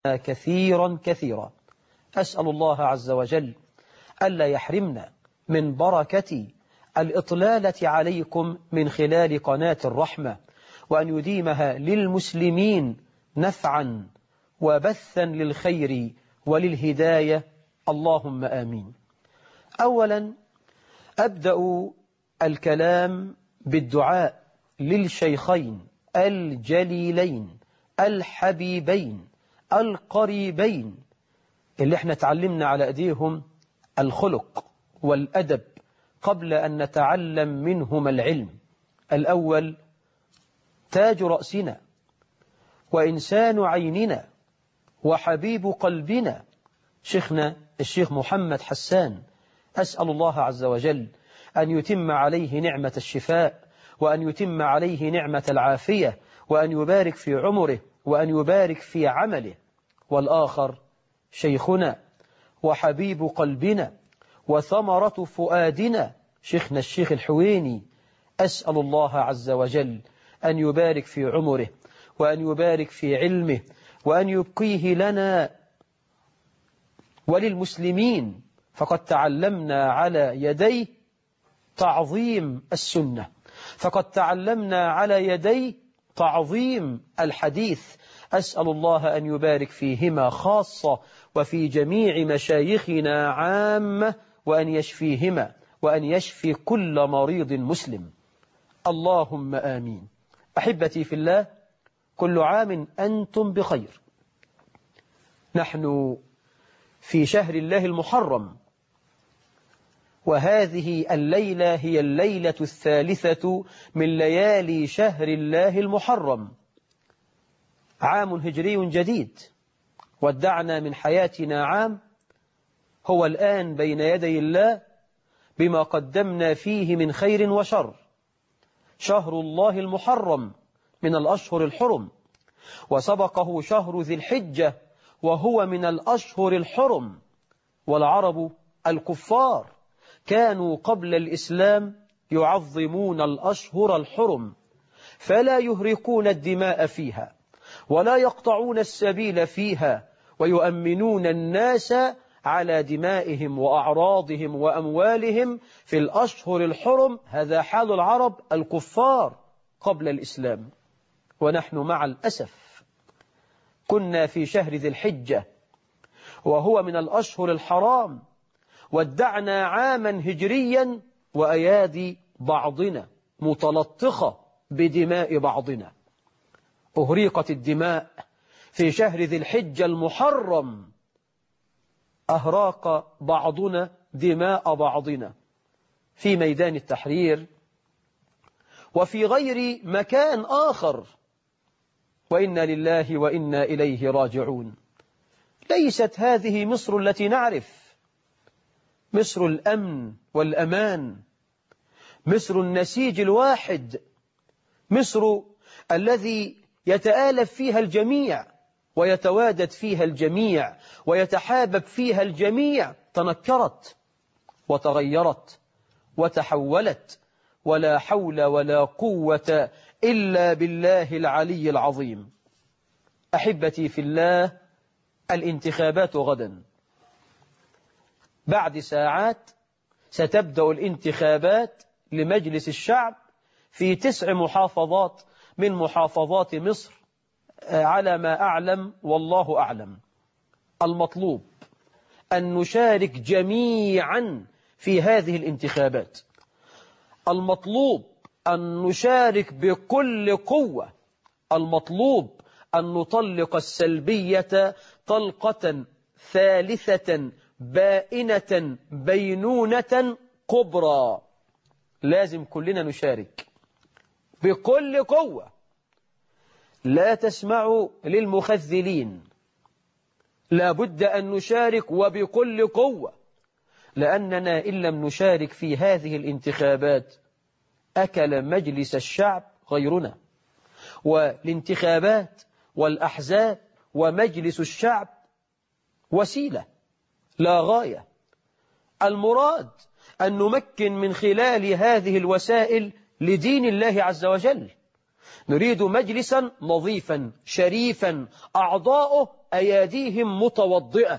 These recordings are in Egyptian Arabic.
كثيرا كثيرا أسأل الله عز وجل ألا يحرمنا من بركة الإطلالة عليكم من خلال قناة الرحمة وأن يديمها للمسلمين نفعا وبثا للخير وللهداية اللهم آمين أولا أبدأ الكلام بالدعاء للشيخين الجليلين الحبيبين القريبين اللي احنا تعلمنا على أيديهم الخلق والأدب قبل أن نتعلم منهما العلم الأول تاج رأسنا وإنسان عيننا وحبيب قلبنا شيخنا الشيخ محمد حسان أسأل الله عز وجل أن يتم عليه نعمة الشفاء وأن يتم عليه نعمة العافية وأن يبارك في عمره وأن يبارك في عمله والآخر شيخنا وحبيب قلبنا وثمرة فؤادنا شيخنا الشيخ الحويني أسأل الله عز وجل أن يبارك في عمره وأن يبارك في علمه وأن يبقيه لنا وللمسلمين فقد تعلمنا على يديه تعظيم السنة فقد تعلمنا على يديه تعظيم الحديث أسأل الله أن يبارك فيهما خاصة وفي جميع مشايخنا عامة وأن يشفيهما وأن يشفي كل مريض مسلم اللهم آمين أحبتي في الله كل عام أنتم بخير نحن في شهر الله المحرم وهذه الليلة هي الليلة الثالثة من ليالي شهر الله المحرم عام هجري جديد ودعنا من حياتنا عام هو الآن بين يدي الله بما قدمنا فيه من خير وشر شهر الله المحرم من الأشهر الحرم وسبقه شهر ذي الحجة وهو من الأشهر الحرم والعرب الكفار كانوا قبل الإسلام يعظمون الأشهر الحرم فلا يهرقون الدماء فيها ولا يقطعون السبيل فيها ويؤمنون الناس على دمائهم وأعراضهم وأموالهم في الأشهر الحرم هذا حال العرب الكفار قبل الإسلام ونحن مع الأسف كنا في شهر ذي الحجة وهو من الأشهر الحرام ودعنا عاما هجريا وأيادي بعضنا متلطخة بدماء بعضنا أهريقت الدماء في شهر ذي الحجة المحرم أهراق بعضنا دماء بعضنا في ميدان التحرير وفي غير مكان آخر وإنا لله وإنا إليه راجعون ليست هذه مصر التي نعرف مصر الأمن والأمان مصر النسيج الواحد مصر الذي يتآلف فيها الجميع ويتوادد فيها الجميع ويتحابب فيها الجميع تنكرت وتغيرت وتحولت ولا حول ولا قوة إلا بالله العلي العظيم أحبتي في الله الانتخابات غدا بعد ساعات ستبدأ الانتخابات لمجلس الشعب في تسع محافظات من محافظات مصر على ما أعلم والله أعلم المطلوب أن نشارك جميعا في هذه الانتخابات المطلوب أن نشارك بكل قوة المطلوب أن نطلق السلبية طلقة ثالثة بائنة بينونة كبرى لازم كلنا نشارك بكل قوة لا تسمعوا للمخذلين لا بد أن نشارك وبكل قوة لأننا إن لم نشارك في هذه الانتخابات أكل مجلس الشعب غيرنا والانتخابات والأحزاب ومجلس الشعب وسيلة لا غاية المراد أن نمكن من خلال هذه الوسائل لدين الله عز وجل نريد مجلسا نظيفا شريفا أعضاؤه أياديهم متوضئة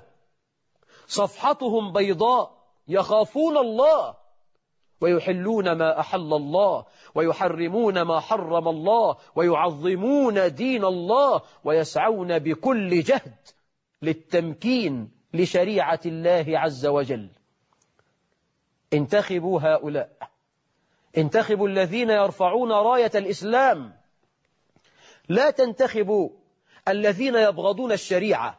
صفحتهم بيضاء يخافون الله ويحلون ما أحل الله ويحرمون ما حرم الله ويعظمون دين الله ويسعون بكل جهد للتمكين لشريعة الله عز وجل انتخبوا هؤلاء انتخبوا الذين يرفعون راية الإسلام لا تنتخبوا الذين يبغضون الشريعة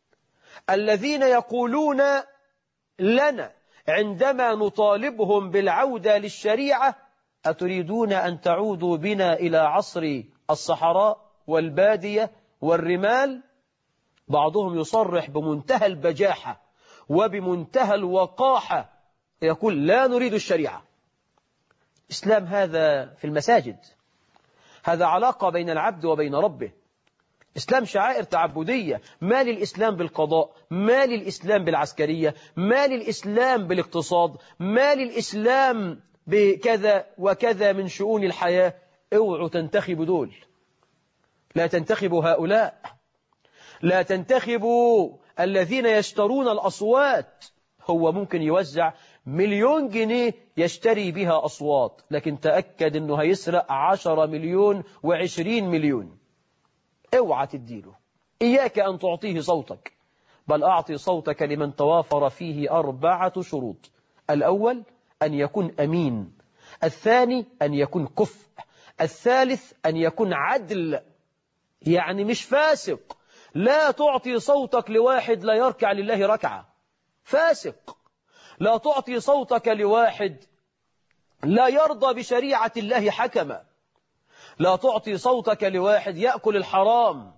الذين يقولون لنا عندما نطالبهم بالعودة للشريعة أتريدون أن تعودوا بنا إلى عصر الصحراء والبادية والرمال بعضهم يصرح بمنتهى البجاحة وبمنتهى الوقاحة يقول لا نريد الشريعة إسلام هذا في المساجد هذا علاقة بين العبد وبين ربه إسلام شعائر تعبدية ما للإسلام بالقضاء ما للإسلام بالعسكرية ما للإسلام بالاقتصاد ما للإسلام بكذا وكذا من شؤون الحياة اوعوا تنتخبوا دول لا تنتخبوا هؤلاء لا تنتخبوا الذين يشترون الأصوات هو ممكن يوزع مليون جنيه يشتري بها أصوات لكن تأكد أنه هيسرق عشرة مليون وعشرين مليون اوعى تديله إياك أن تعطيه صوتك بل أعطي صوتك لمن توافر فيه أربعة شروط الأول أن يكون أمين الثاني أن يكون كفء الثالث أن يكون عدل يعني مش فاسق لا تعطي صوتك لواحد لا يركع لله ركعة فاسق لا تعطي صوتك لواحد لا يرضى بشريعة الله حكما لا تعطي صوتك لواحد يأكل الحرام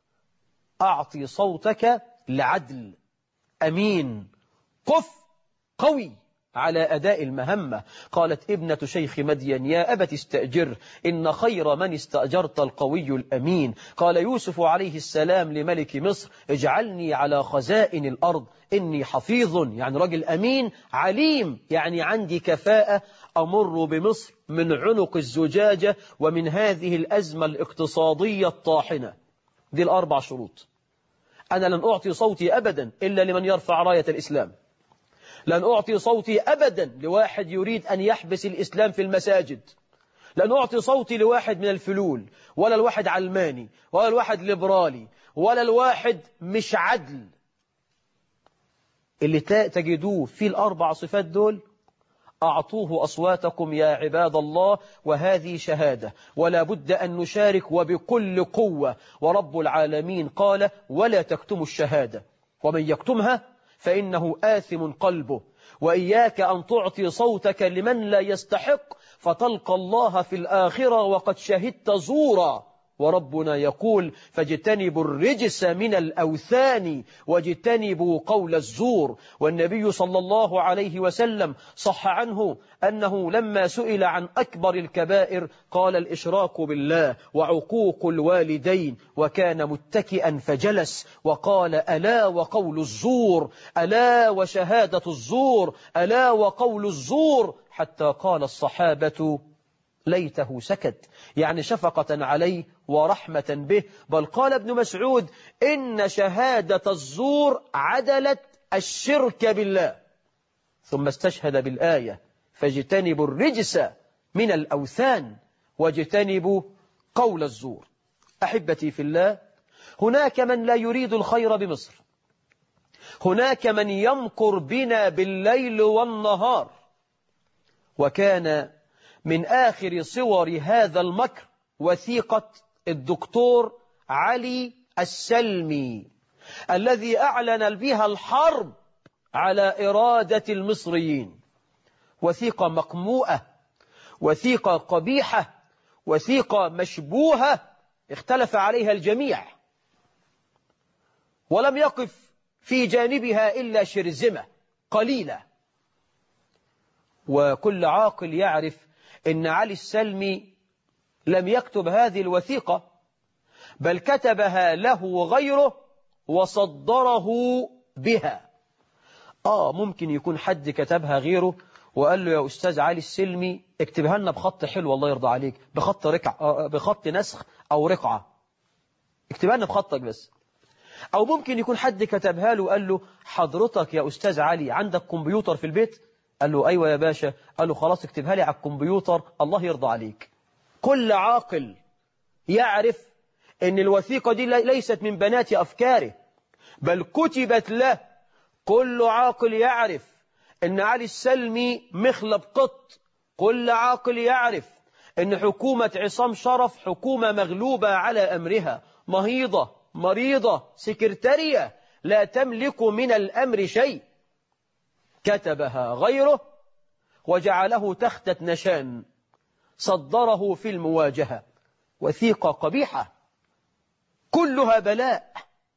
أعطي صوتك لعدل أمين قف قوي على أداء المهمة قالت ابنة شيخ مدين يا أبت استأجر إن خير من استأجرت القوي الأمين قال يوسف عليه السلام لملك مصر اجعلني على خزائن الأرض إني حفيظ يعني رجل أمين عليم يعني عندي كفاءة أمر بمصر من عنق الزجاجة ومن هذه الأزمة الاقتصادية الطاحنة دي الأربع شروط أنا لن أعطي صوتي أبدا إلا لمن يرفع راية الإسلام لن أعطي صوتي أبدا لواحد يريد أن يحبس الإسلام في المساجد لن أعطي صوتي لواحد من الفلول ولا الواحد علماني ولا الواحد ليبرالي ولا الواحد مش عدل اللي تجدوه في الأربع صفات دول أعطوه أصواتكم يا عباد الله وهذه شهادة ولا بد أن نشارك وبكل قوة ورب العالمين قال ولا تكتموا الشهادة ومن يكتمها فإنه آثم قلبه وإياك أن تعطي صوتك لمن لا يستحق فتلقى الله في الآخرة وقد شهدت زورا وربنا يقول فاجتنبوا الرجس من الأوثان واجتنبوا قول الزور والنبي صلى الله عليه وسلم صح عنه أنه لما سئل عن أكبر الكبائر قال الإشراك بالله وعقوق الوالدين وكان متكئا فجلس وقال ألا وقول الزور ألا وشهادة الزور ألا وقول الزور حتى قال الصحابة ليته سكت يعني شفقة عليه ورحمة به بل قال ابن مسعود إن شهادة الزور عدلت الشرك بالله ثم استشهد بالآية فاجتنبوا الرجس من الأوثان واجتنبوا قول الزور أحبتي في الله هناك من لا يريد الخير بمصر هناك من يمكر بنا بالليل والنهار وكان من آخر صور هذا المكر وثيقة الدكتور علي السلمي الذي أعلن بها الحرب على إرادة المصريين وثيقة مقموءة وثيقة قبيحة وثيقة مشبوهة اختلف عليها الجميع ولم يقف في جانبها إلا شرزمة قليلة وكل عاقل يعرف إن علي السلمي لم يكتب هذه الوثيقة بل كتبها له غيره وصدره بها آه ممكن يكون حد كتبها غيره وقال له يا أستاذ علي السلمي اكتبها لنا بخط حلو الله يرضى عليك بخط ركع بخط نسخ أو رقعة اكتبها لنا بخطك بس أو ممكن يكون حد كتبها له وقال له حضرتك يا أستاذ علي عندك كمبيوتر في البيت قال له أيوة يا باشا قال له خلاص اكتبها لي على الكمبيوتر الله يرضى عليك كل عاقل يعرف أن الوثيقة دي ليست من بنات أفكاره بل كتبت له كل عاقل يعرف أن علي السلمي مخلب قط كل عاقل يعرف أن حكومة عصام شرف حكومة مغلوبة على أمرها مهيضة مريضة سكرتارية لا تملك من الأمر شيء كتبها غيره وجعله تختة نشان صدره في المواجهة وثيقة قبيحة كلها بلاء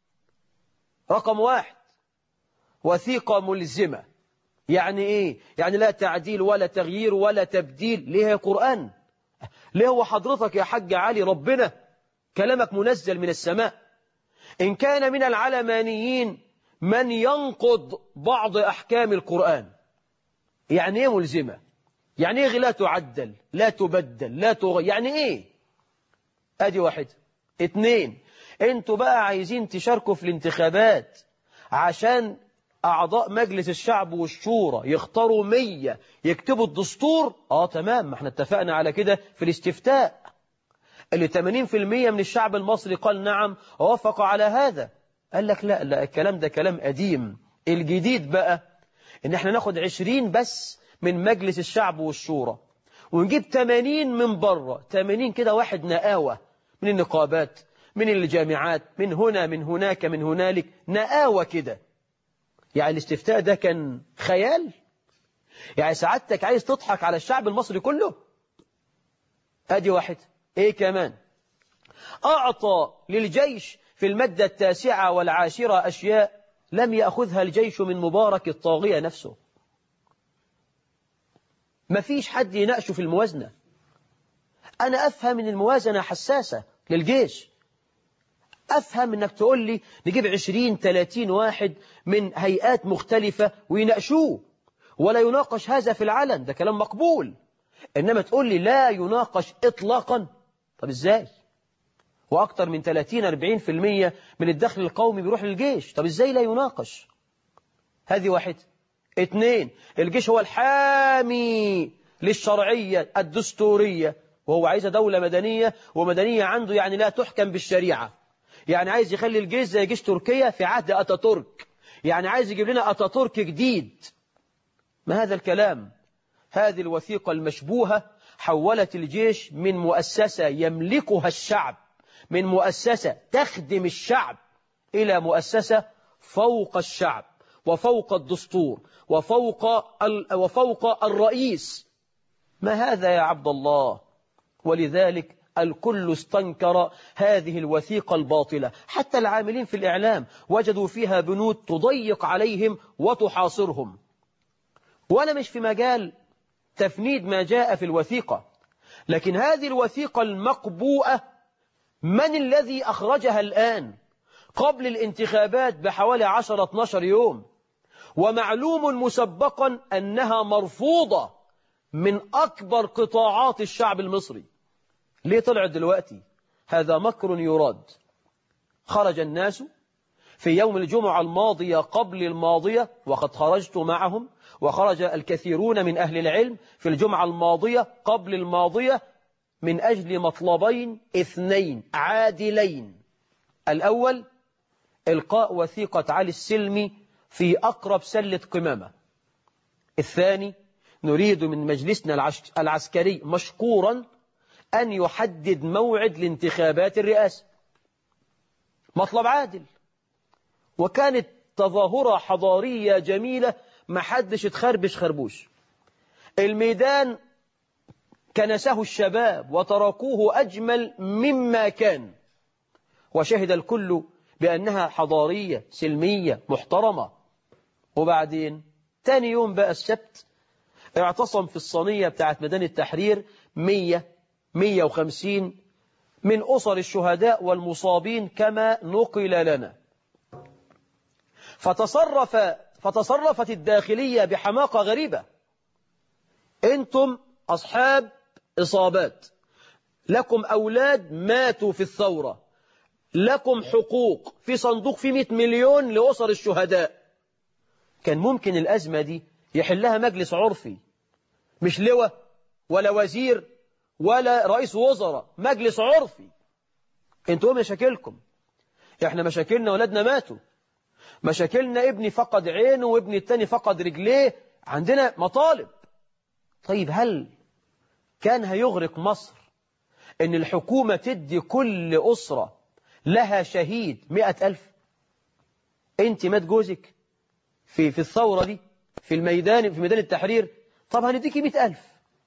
رقم واحد وثيقة ملزمة يعني ايه يعني لا تعديل ولا تغيير ولا تبديل ليه يا قرآن ليه هو حضرتك يا حاج علي ربنا كلامك منزل من السماء إن كان من العلمانيين من ينقض بعض أحكام القرآن يعني ايه ملزمة يعني ايه لا تعدل لا تبدل لا تغير يعني ايه ادي واحد اتنين انتوا بقى عايزين تشاركوا في الانتخابات عشان أعضاء مجلس الشعب والشورى يختاروا مية يكتبوا الدستور آه تمام ما احنا اتفقنا على كده في الاستفتاء اللي 80% من الشعب المصري قال نعم وافق على هذا قال لك لا لا الكلام ده كلام قديم الجديد بقى ان احنا ناخد 20 بس من مجلس الشعب والشورى ونجيب 80 من بره 80 كده واحد نقاوة من النقابات من الجامعات من هنا من هناك من هنالك نقاوة كده يعني الاستفتاء ده كان خيال يعني سعادتك عايز تضحك على الشعب المصري كله ادي واحد ايه كمان اعطى للجيش في المادة التاسعة والعاشرة اشياء لم يأخذها الجيش من مبارك الطاغية نفسه ما فيش حد يناقشه في الموازنة أنا أفهم أن الموازنة حساسة للجيش أفهم أنك تقول لي نجيب عشرين تلاتين واحد من هيئات مختلفة ويناقشوه ولا يناقش هذا في العلن ده كلام مقبول إنما تقول لي لا يناقش إطلاقا طب إزاي وأكثر من 30-40% من الدخل القومي بيروح للجيش طب إزاي لا يناقش هذه واحد اثنين الجيش هو الحامي للشرعية الدستورية وهو عايز دولة مدنية ومدنية عنده يعني لا تحكم بالشريعة يعني عايز يخلي الجيش زي جيش تركيا في عهد أتاتورك يعني عايز يجيب لنا أتاتورك جديد ما هذا الكلام هذه الوثيقة المشبوهة حولت الجيش من مؤسسة يملكها الشعب من مؤسسة تخدم الشعب إلى مؤسسة فوق الشعب وفوق الدستور وفوق وفوق الرئيس ما هذا يا عبد الله ولذلك الكل استنكر هذه الوثيقة الباطلة حتى العاملين في الإعلام وجدوا فيها بنود تضيق عليهم وتحاصرهم وأنا مش في مجال تفنيد ما جاء في الوثيقة لكن هذه الوثيقة المقبوءة من الذي أخرجها الآن قبل الانتخابات بحوالي 10-12 يوم ومعلوم مسبقا أنها مرفوضة من أكبر قطاعات الشعب المصري ليه طلعت دلوقتي هذا مكر يراد خرج الناس في يوم الجمعة الماضية قبل الماضية وقد خرجت معهم وخرج الكثيرون من أهل العلم في الجمعة الماضية قبل الماضية من أجل مطلبين اثنين عادلين الأول إلقاء وثيقة علي السلمي في أقرب سلة قمامة الثاني نريد من مجلسنا العسكري مشكورا أن يحدد موعد لانتخابات الرئاسة مطلب عادل وكانت تظاهرة حضارية جميلة ما حدش اتخربش خربوش الميدان كنسه الشباب وتركوه أجمل مما كان وشهد الكل بأنها حضارية سلمية محترمة وبعدين تاني يوم بقى السبت اعتصم في الصينية بتاعت ميدان التحرير مية مية وخمسين من أسر الشهداء والمصابين كما نقل لنا فتصرف فتصرفت الداخلية بحماقة غريبة أنتم أصحاب إصابات لكم أولاد ماتوا في الثورة لكم حقوق في صندوق فيه 100 مليون لأسر الشهداء كان ممكن الأزمة دي يحلها مجلس عرفي مش لواء ولا وزير ولا رئيس وزراء مجلس عرفي انتوا مشاكلكم احنا مشاكلنا ولادنا ماتوا مشاكلنا ابني فقد عينه وابني التاني فقد رجليه عندنا مطالب طيب هل كان هيغرق مصر ان الحكومة تدي كل أسرة لها شهيد مئة ألف انت مات جوزك في, في الثورة دي في الميدان في ميدان التحرير طب هنديكي مئة ألف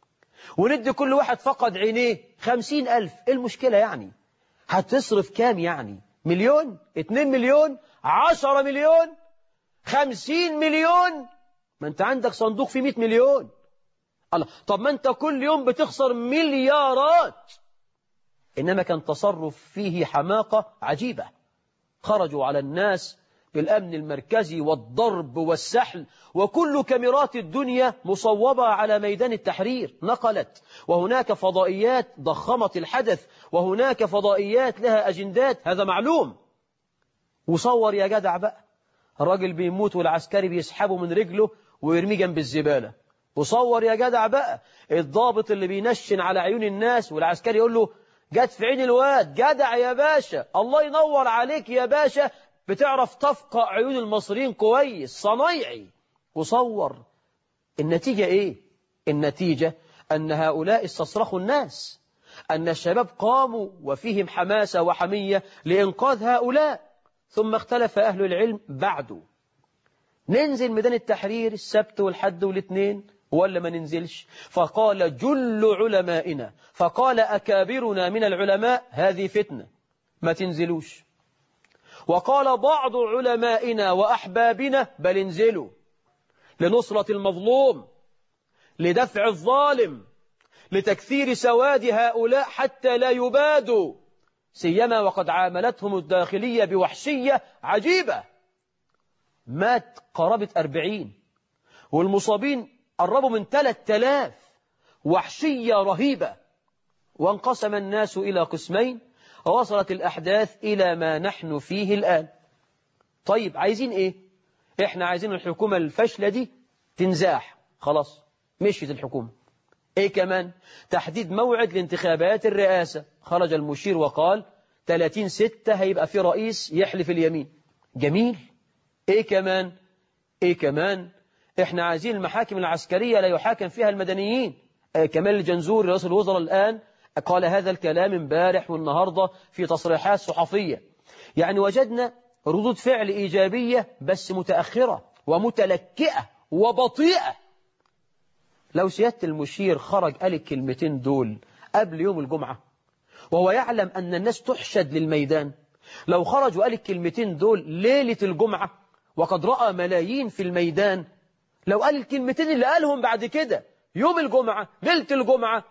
وندي كل واحد فقد عينيه خمسين ألف ايه المشكلة يعني هتصرف كام يعني مليون اتنين مليون عشرة مليون خمسين مليون ما انت عندك صندوق فيه مئة مليون الله طب ما انت كل يوم بتخسر مليارات إنما كان تصرف فيه حماقة عجيبة خرجوا على الناس بالأمن المركزي والضرب والسحل وكل كاميرات الدنيا مصوبة على ميدان التحرير نقلت وهناك فضائيات ضخمت الحدث وهناك فضائيات لها أجندات هذا معلوم وصور يا جدع بقى الراجل بيموت والعسكري بيسحبه من رجله ويرميه جنب الزبالة وصور يا جدع بقى الضابط اللي بينشن على عيون الناس والعسكري يقول له جت في عين الواد جدع يا باشا الله ينور عليك يا باشا بتعرف تفقع عيون المصريين كويس صنايعي وصور النتيجة ايه النتيجة أن هؤلاء استصرخوا الناس أن الشباب قاموا وفيهم حماسة وحمية لإنقاذ هؤلاء ثم اختلف أهل العلم بعده ننزل ميدان التحرير السبت والحد والاثنين ولا ما ننزلش فقال جل علمائنا فقال أكابرنا من العلماء هذه فتنة ما تنزلوش وقال بعض علمائنا وأحبابنا بل انزلوا لنصرة المظلوم لدفع الظالم لتكثير سواد هؤلاء حتى لا يبادوا سيما وقد عاملتهم الداخلية بوحشية عجيبة مات قرابة أربعين والمصابين قربوا من ثلاث آلاف وحشية رهيبة وانقسم الناس إلى قسمين ووصلت الأحداث إلى ما نحن فيه الآن طيب عايزين إيه إحنا عايزين الحكومة الفاشلة دي تنزاح خلاص مشيت الحكومة إيه كمان تحديد موعد لانتخابات الرئاسة خرج المشير وقال 30 ستة هيبقى في رئيس يحلف اليمين جميل إيه كمان إيه كمان إحنا عايزين المحاكم العسكرية لا يحاكم فيها المدنيين آه كمال الجنزور رئيس الوزراء الآن قال هذا الكلام امبارح والنهاردة في تصريحات صحفية يعني وجدنا ردود فعل إيجابية بس متأخرة ومتلكئة وبطيئة لو سيادة المشير خرج قال الكلمتين دول قبل يوم الجمعة وهو يعلم أن الناس تحشد للميدان لو خرج وقال الكلمتين دول ليلة الجمعة وقد رأى ملايين في الميدان لو قال الكلمتين اللي قالهم بعد كده يوم الجمعة ليلة الجمعة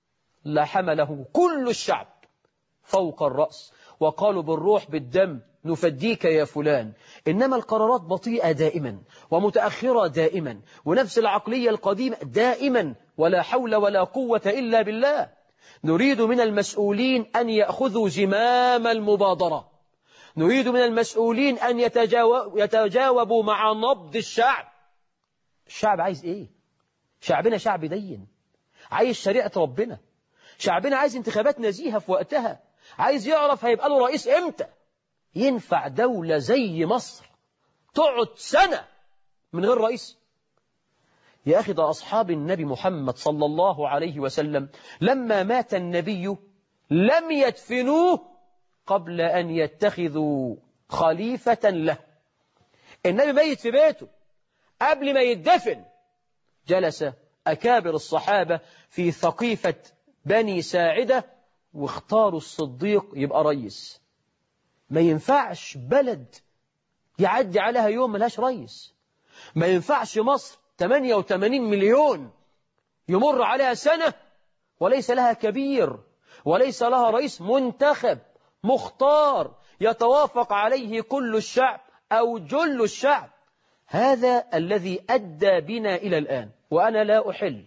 لحمله كل الشعب فوق الرأس وقالوا بالروح بالدم نفديك يا فلان إنما القرارات بطيئة دائما ومتأخرة دائما ونفس العقلية القديمة دائما ولا حول ولا قوة إلا بالله نريد من المسؤولين أن يأخذوا زمام المبادرة نريد من المسؤولين أن يتجاو... يتجاوبوا مع نبض الشعب الشعب عايز إيه شعبنا شعب دين عايز شريعة ربنا شعبنا عايز انتخابات نزيهة في وقتها عايز يعرف هيبقى له رئيس امتى ينفع دولة زي مصر تقعد سنة من غير رئيس يا أخي ده أصحاب النبي محمد صلى الله عليه وسلم لما مات النبي لم يدفنوه قبل أن يتخذوا خليفة له النبي ميت في بيته قبل ما يدفن جلس أكابر الصحابة في ثقيفة بني ساعدة واختاروا الصديق يبقى رئيس ما ينفعش بلد يعدي عليها يوم ملهاش رئيس ما ينفعش مصر 88 مليون يمر عليها سنة وليس لها كبير وليس لها رئيس منتخب مختار يتوافق عليه كل الشعب أو جل الشعب هذا الذي أدى بنا إلى الآن وأنا لا أحل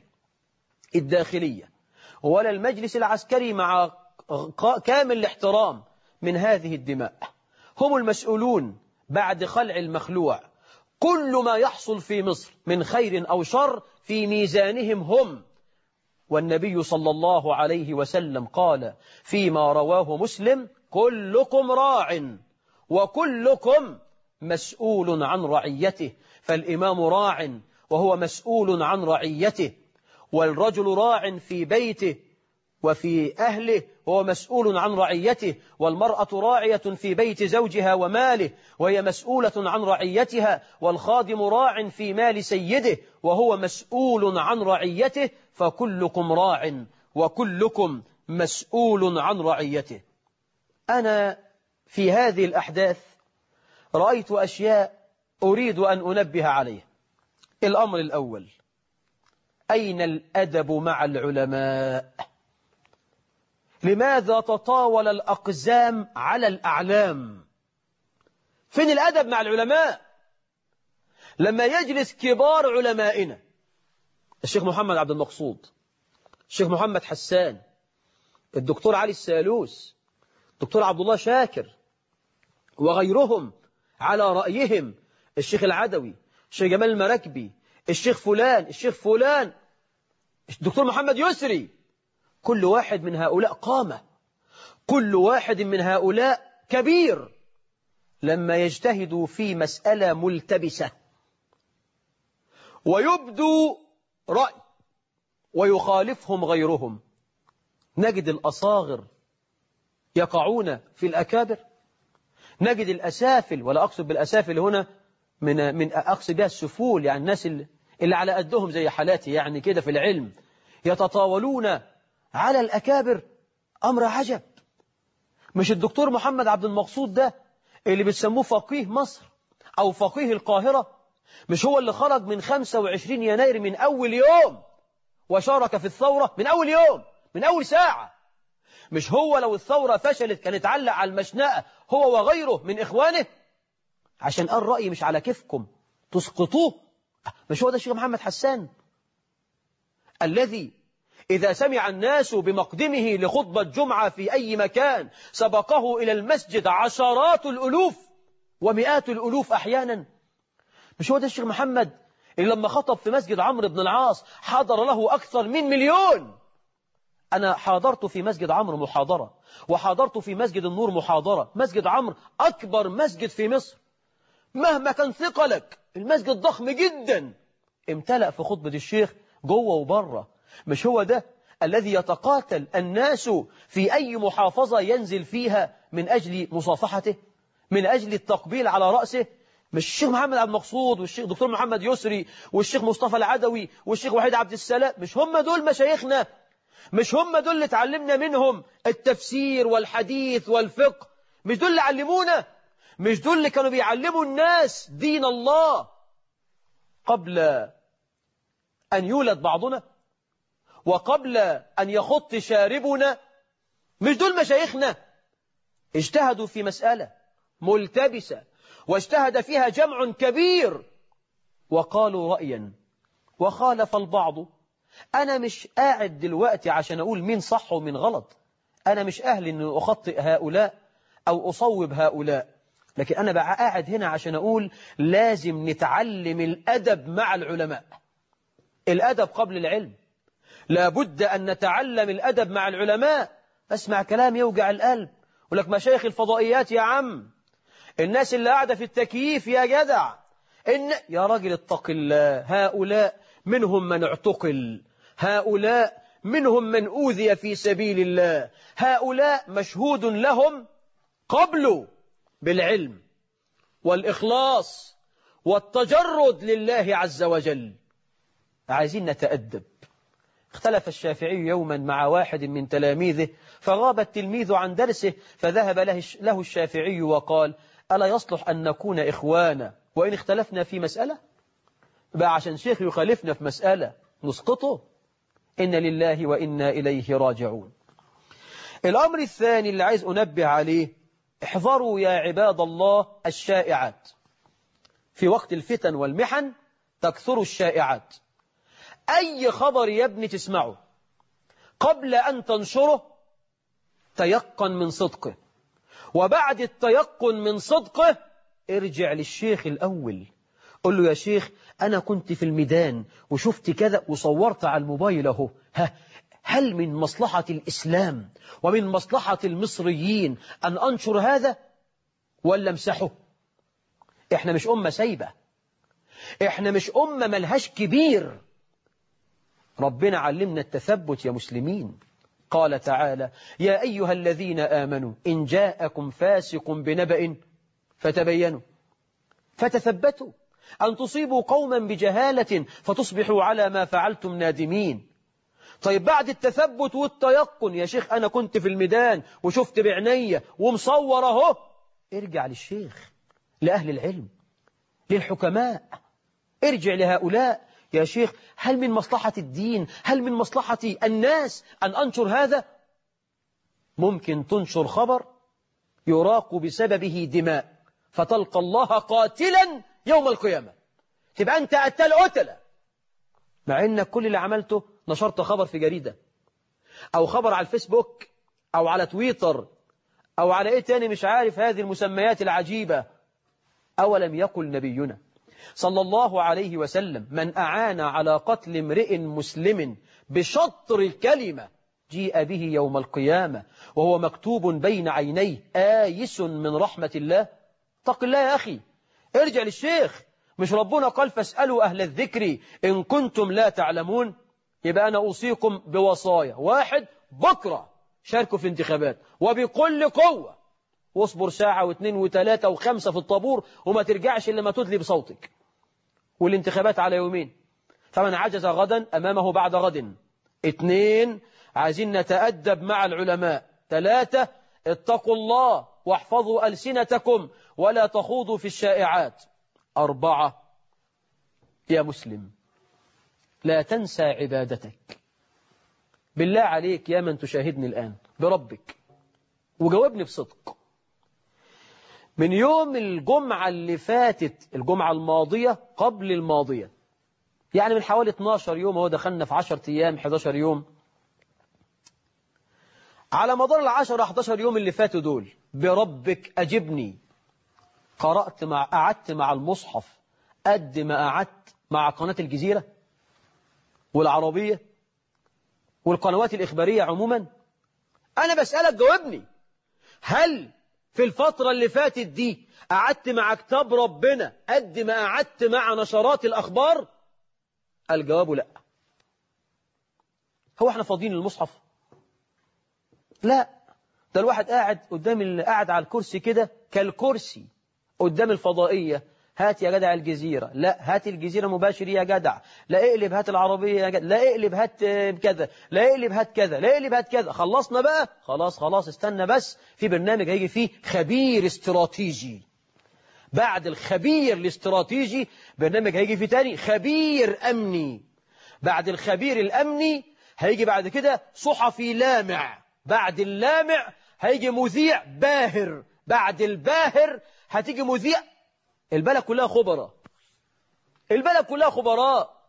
الداخلية ولا المجلس العسكري مع كامل الاحترام من هذه الدماء هم المسؤولون بعد خلع المخلوع كل ما يحصل في مصر من خير أو شر في ميزانهم هم والنبي صلى الله عليه وسلم قال فيما رواه مسلم كلكم راع وكلكم مسؤول عن رعيته فالإمام راع وهو مسؤول عن رعيته والرجل راع في بيته وفي أهله وهو مسؤول عن رعيته والمرأة راعية في بيت زوجها وماله وهي مسؤولة عن رعيتها والخادم راع في مال سيده وهو مسؤول عن رعيته فكلكم راع وكلكم مسؤول عن رعيته أنا في هذه الأحداث رأيت أشياء أريد أن أنبه عليها الأمر الأول أين الأدب مع العلماء لماذا تطاول الأقزام على الأعلام فين الأدب مع العلماء لما يجلس كبار علمائنا الشيخ محمد عبد المقصود الشيخ محمد حسان الدكتور علي السالوس الدكتور عبد الله شاكر وغيرهم على رأيهم الشيخ العدوي الشيخ جمال المراكبي الشيخ فلان الشيخ فلان الدكتور محمد يسري كل واحد من هؤلاء قامة كل واحد من هؤلاء كبير لما يجتهدوا في مسألة ملتبسة ويبدو رأي ويخالفهم غيرهم نجد الأصاغر يقعون في الأكابر نجد الأسافل ولا أقصد بالأسافل هنا من من أقصد بها السفول يعني الناس اللي على قدهم زي حالاتي يعني كده في العلم يتطاولون على الأكابر أمر عجب مش الدكتور محمد عبد المقصود ده اللي بتسموه فقيه مصر أو فقيه القاهرة مش هو اللي خرج من 25 يناير من أول يوم وشارك في الثورة من أول يوم من أول ساعة مش هو لو الثورة فشلت كان يتعلق على المشنقة هو وغيره من إخوانه عشان قال رأي مش على كيفكم تسقطوه مش هو ده الشيخ محمد حسان الذي إذا سمع الناس بمقدمه لخطبة جمعة في أي مكان سبقه إلى المسجد عشرات الألوف ومئات الألوف أحيانا مش هو ده الشيخ محمد اللي لما خطب في مسجد عمرو بن العاص حضر له أكثر من مليون أنا حاضرت في مسجد عمرو محاضرة وحاضرت في مسجد النور محاضرة مسجد عمرو أكبر مسجد في مصر مهما كان ثقلك المسجد ضخم جدا امتلأ في خطبة الشيخ جوه وبره مش هو ده الذي يتقاتل الناس في أي محافظة ينزل فيها من أجل مصافحته من أجل التقبيل على رأسه مش الشيخ محمد عبد المقصود والشيخ دكتور محمد يسري والشيخ مصطفى العدوي والشيخ وحيد عبد السلام مش هم دول مشايخنا مش هم دول اللي اتعلمنا منهم التفسير والحديث والفقه مش دول اللي علمونا مش دول اللي كانوا بيعلموا الناس دين الله قبل أن يولد بعضنا وقبل أن يخط شاربنا مش دول مشايخنا اجتهدوا في مسألة ملتبسة واجتهد فيها جمع كبير وقالوا رأيا وخالف البعض أنا مش قاعد دلوقتي عشان أقول مين صح ومين غلط أنا مش أهل أن أخطئ هؤلاء أو أصوب هؤلاء لكن أنا بقى قاعد هنا عشان أقول لازم نتعلم الأدب مع العلماء الأدب قبل العلم لابد أن نتعلم الأدب مع العلماء أسمع كلام يوجع القلب ولك مشايخ الفضائيات يا عم الناس اللي قاعدة في التكييف يا جدع إن يا راجل اتق الله هؤلاء منهم من اعتقل هؤلاء منهم من أوذي في سبيل الله هؤلاء مشهود لهم قبل بالعلم والإخلاص والتجرد لله عز وجل عايزين نتأدب اختلف الشافعي يوما مع واحد من تلاميذه فغاب التلميذ عن درسه فذهب له الشافعي وقال ألا يصلح أن نكون إخوانا وإن اختلفنا في مسألة بقى عشان شيخ يخالفنا في مسألة نسقطه إن لله وإنا إليه راجعون الأمر الثاني اللي عايز أنبه عليه احذروا يا عباد الله الشائعات في وقت الفتن والمحن تكثر الشائعات أي خبر يا ابني تسمعه قبل أن تنشره تيقن من صدقه وبعد التيقن من صدقه ارجع للشيخ الأول قل له يا شيخ أنا كنت في الميدان وشفت كذا وصورت على الموبايل اهو ها هل من مصلحة الإسلام ومن مصلحة المصريين أن أنشر هذا ولا امسحه إحنا مش أمة سايبة إحنا مش أمة ملهاش كبير ربنا علمنا التثبت يا مسلمين قال تعالى يا أيها الذين آمنوا إن جاءكم فاسق بنبأ فتبينوا فتثبتوا أن تصيبوا قوما بجهالة فتصبحوا على ما فعلتم نادمين طيب بعد التثبت والتيقن يا شيخ أنا كنت في الميدان وشفت بعنية ومصور اهو ارجع للشيخ لأهل العلم للحكماء ارجع لهؤلاء يا شيخ هل من مصلحة الدين هل من مصلحة الناس أن أنشر هذا ممكن تنشر خبر يراق بسببه دماء فتلقى الله قاتلا يوم القيامة تبقى أنت قتل قتلة مع أنك كل اللي عملته نشرت خبر في جريدة أو خبر على الفيسبوك أو على تويتر أو على إيه تاني مش عارف هذه المسميات العجيبة أولم يقل نبينا صلى الله عليه وسلم من أعان على قتل امرئ مسلم بشطر الكلمة جيء به يوم القيامة وهو مكتوب بين عينيه آيس من رحمة الله اتق الله يا أخي ارجع للشيخ مش ربنا قال فاسألوا أهل الذكر إن كنتم لا تعلمون يبقى أنا أوصيكم بوصايا واحد بكرة شاركوا في انتخابات وبكل قوة واصبر ساعة واثنين وثلاثة وخمسة في الطابور وما ترجعش إلا ما تدلي بصوتك والانتخابات على يومين فمن عجز غدا أمامه بعد غد اثنين عايزين نتأدب مع العلماء ثلاثة اتقوا الله واحفظوا ألسنتكم ولا تخوضوا في الشائعات أربعة يا مسلم لا تنسى عبادتك بالله عليك يا من تشاهدني الآن بربك وجاوبني بصدق من يوم الجمعة اللي فاتت الجمعة الماضية قبل الماضية يعني من حوالي 12 يوم هو دخلنا في 10 أيام 11 يوم على مدار العشر 11 يوم اللي فاتوا دول بربك أجبني قرأت مع قعدت مع المصحف قد ما قعدت مع قناة الجزيرة والعربية والقنوات الإخبارية عموما أنا بسألك جاوبني هل في الفترة اللي فاتت دي قعدت مع كتاب ربنا قد ما قعدت مع نشرات الأخبار الجواب لا هو احنا فاضيين المصحف لا ده الواحد قاعد قدام قاعد على الكرسي كده كالكرسي قدام الفضائية هات يا جدع الجزيرة لا هات الجزيرة مباشر يا جدع لا اقلب هات العربية يا جدع لا اقلب هات كذا لا اقلب هات كذا لا اقلب هات كذا خلصنا بقى خلاص خلاص استنى بس في برنامج هيجي فيه خبير استراتيجي بعد الخبير الاستراتيجي برنامج هيجي فيه تاني خبير أمني بعد الخبير الأمني هيجي بعد كده صحفي لامع بعد اللامع هيجي مذيع باهر بعد الباهر هتيجي مذيع البلد كلها خبراء البلد كلها خبراء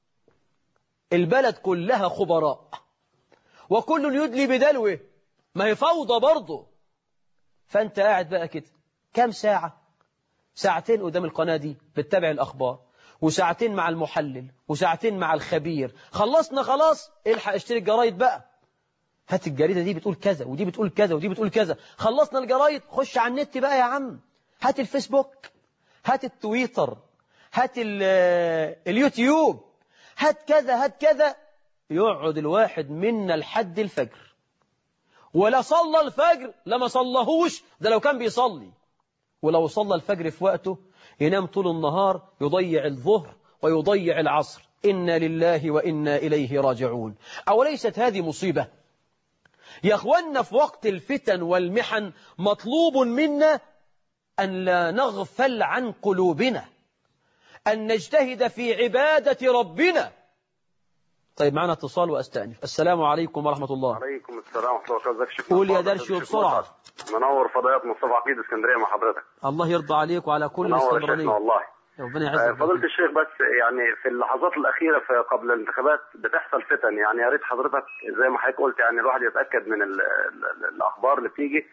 البلد كلها خبراء وكل يدلي بدلوه ما هي فوضى برضه فانت قاعد بقى كده كام ساعة ساعتين قدام القناة دي بتتابع الأخبار وساعتين مع المحلل وساعتين مع الخبير خلصنا خلاص الحق اشتري الجرايد بقى هات الجريدة دي بتقول كذا ودي بتقول كذا ودي بتقول كذا خلصنا الجرايد خش على النت بقى يا عم هات الفيسبوك هات التويتر هات اليوتيوب هات كذا هات كذا يقعد الواحد منا لحد الفجر ولا صلى الفجر لما صلهوش ده لو كان بيصلي ولو صلى الفجر في وقته ينام طول النهار يضيع الظهر ويضيع العصر إنا لله وإنا إليه راجعون أوليست هذه مصيبة يا أخوانا في وقت الفتن والمحن مطلوب منا أن لا نغفل عن قلوبنا أن نجتهد في عبادة ربنا طيب معنا اتصال وأستأنف السلام عليكم ورحمة الله عليكم السلام ورحمة الله وبركاته قول يا درشي بسرعة منور فضيات مصطفى عقيد اسكندرية مع حضرتك الله يرضى عليك وعلى كل منور يا شيخنا الاسكندرانية والله ربنا آه، يعزك فضيلة الشيخ بس يعني في اللحظات الأخيرة في قبل الانتخابات بتحصل فتن يعني يا ريت حضرتك زي ما حضرتك قلت يعني الواحد يتأكد من ال ال ال الأخبار اللي بتيجي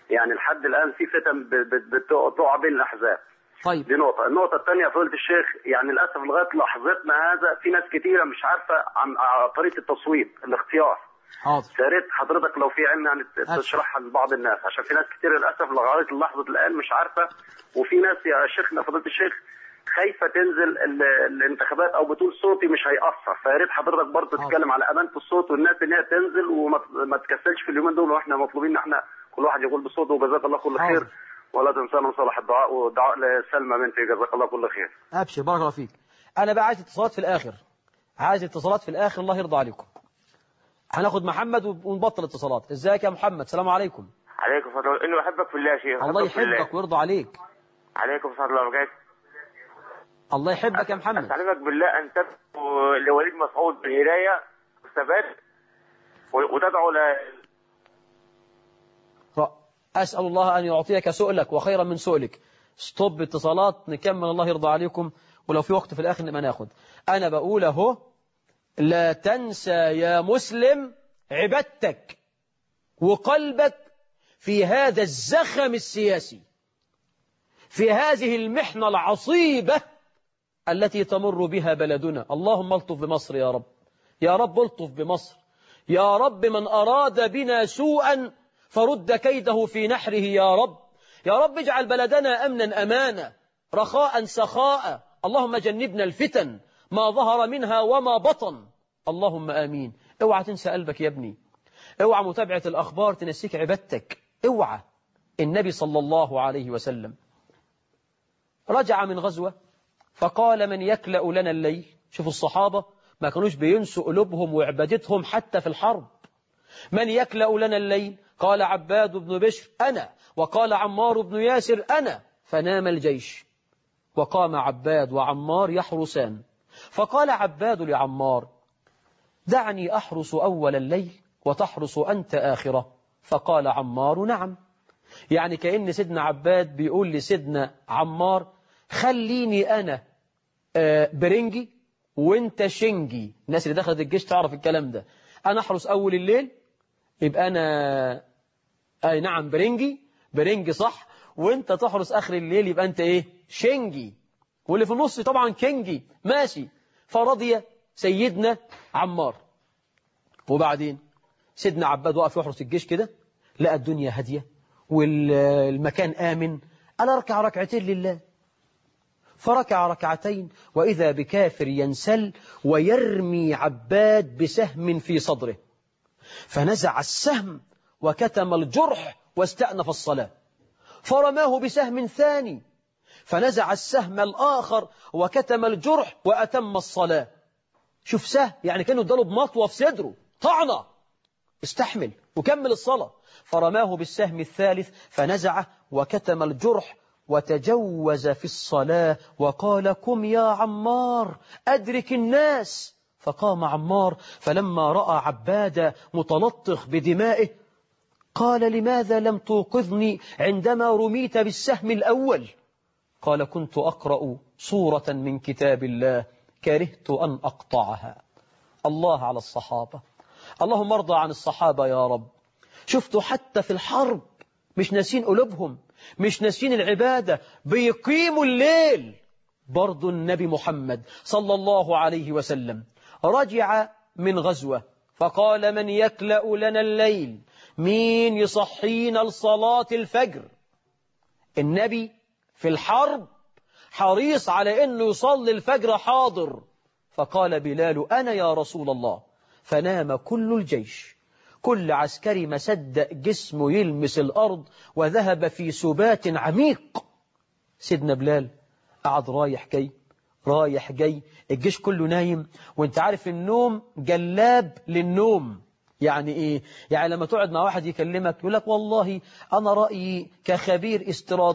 يعني لحد الان في فتن ب- ب- بتقع بين الاحزاب طيب دي نقطة، النقطة الثانية يا فضيلة الشيخ يعني للأسف لغاية لحظتنا هذا في ناس كتيرة مش عارفة عن عن طريقة التصويت الاختيار، حاضر يا ريت حضرتك لو في علم يعني ت- أبشر. تشرحها لبعض الناس عشان في ناس كتير للأسف لغاية لحظة الآن مش عارفة وفي ناس يا شيخنا فضيلة الشيخ خايفة تنزل ال- الانتخابات أو بتقول صوتي مش هيأثر، فيا ريت حضرتك برضه حاضر. تتكلم على أمانة الصوت والناس إن هي تنزل وما ما تكسلش في اليومين دول وإحنا مطلوبين إن إحنا كل واحد يقول بصوته وجزاك الله كل حاضر. خير ولا تنسانا صالح الدعاء والدعاء لسلمى بنتي جزاك الله كل خير أبشر بارك الله فيك أنا بقى عايز اتصالات في الآخر عايز اتصالات في الآخر الله يرضى عليكم هناخد محمد ونبطل اتصالات ازيك يا محمد السلام عليكم عليكم ورحمة الله إنه أحبك في الله يا شيخ الله أحبك في الله. يحبك ويرضى عليك عليكم ورحمة الله وبركاته الله يحبك يا محمد أستعلمك بالله أن تدعو لوليد مسعود بالهداية والثبات و- وتدعو ل... أسأل الله أن يعطيك سؤلك وخيرا من سؤلك ستوب اتصالات نكمل الله يرضى عليكم ولو في وقت في الآخر نبقى ناخد أنا بقول أهو لا تنسى يا مسلم عبادتك وقلبك في هذا الزخم السياسي في هذه المحنة العصيبة التي تمر بها بلدنا اللهم الطف بمصر يا رب يا رب الطف بمصر يا رب من أراد بنا سوءا فرد كيده في نحره يا رب يا رب اجعل بلدنا أمنا أمانا رخاء سخاء اللهم جنبنا الفتن ما ظهر منها وما بطن اللهم آمين اوعى تنسى قلبك يا ابني اوعى متابعة الأخبار تنسيك عبادتك اوعى النبي صلى الله عليه وسلم رجع من غزوة فقال من يكلأ لنا الليل شوفوا الصحابة ما كانوش بينسوا قلوبهم وعبادتهم حتى في الحرب من يكلأ لنا الليل قال عباد بن بشر أنا وقال عمار بن ياسر أنا فنام الجيش وقام عباد وعمار يحرسان فقال عباد لعمار دعني أحرس أول الليل وتحرس أنت آخرة فقال عمار نعم يعني كأن سيدنا عباد بيقول لسيدنا عمار خليني أنا آه، برنجي وانت شنجي الناس اللي دخلت الجيش تعرف الكلام ده أنا أحرس أول الليل يبقى أنا أي نعم برنجي برنجي صح وانت تحرس آخر الليل يبقى أنت إيه شنجي واللي في النص طبعا كنجي ماشي فرضي سيدنا عمار وبعدين سيدنا عباد وقف يحرس الجيش كده لقى الدنيا هادية والمكان آمن قال اركع ركعتين لله فركع ركعتين وإذا بكافر ينسل ويرمي عباد بسهم في صدره فنزع السهم وكتم الجرح واستأنف الصلاة فرماه بسهم ثاني فنزع السهم الآخر وكتم الجرح وأتم الصلاة شوف سهم يعني كانوا اداله بمطوة في صدره طعنة استحمل وكمل الصلاة فرماه بالسهم الثالث فنزعه وكتم الجرح وتجوز في الصلاة وقال قم يا عمار أدرك الناس فقام عمار فلما رأى عبادة متلطخ بدمائه قال لماذا لم توقظني عندما رميت بالسهم الأول قال كنت أقرأ سورة من كتاب الله كرهت أن أقطعها الله على الصحابة اللهم ارضى عن الصحابة يا رب شفتوا حتى في الحرب مش ناسين قلوبهم مش ناسين العبادة بيقيموا الليل برضو النبي محمد صلى الله عليه وسلم رجع من غزوة فقال من يكلأ لنا الليل مين يصحينا لصلاة الفجر النبي في الحرب حريص على أنه يصلي الفجر حاضر فقال بلال أنا يا رسول الله فنام كل الجيش كل عسكري ما صدق جسمه يلمس الأرض وذهب في سبات عميق سيدنا بلال قعد رايح جاي رايح جاي الجيش كله نايم وانت عارف النوم جلاب للنوم يعني ايه يعني لما تقعد مع واحد يكلمك يقول لك والله انا رايي كخبير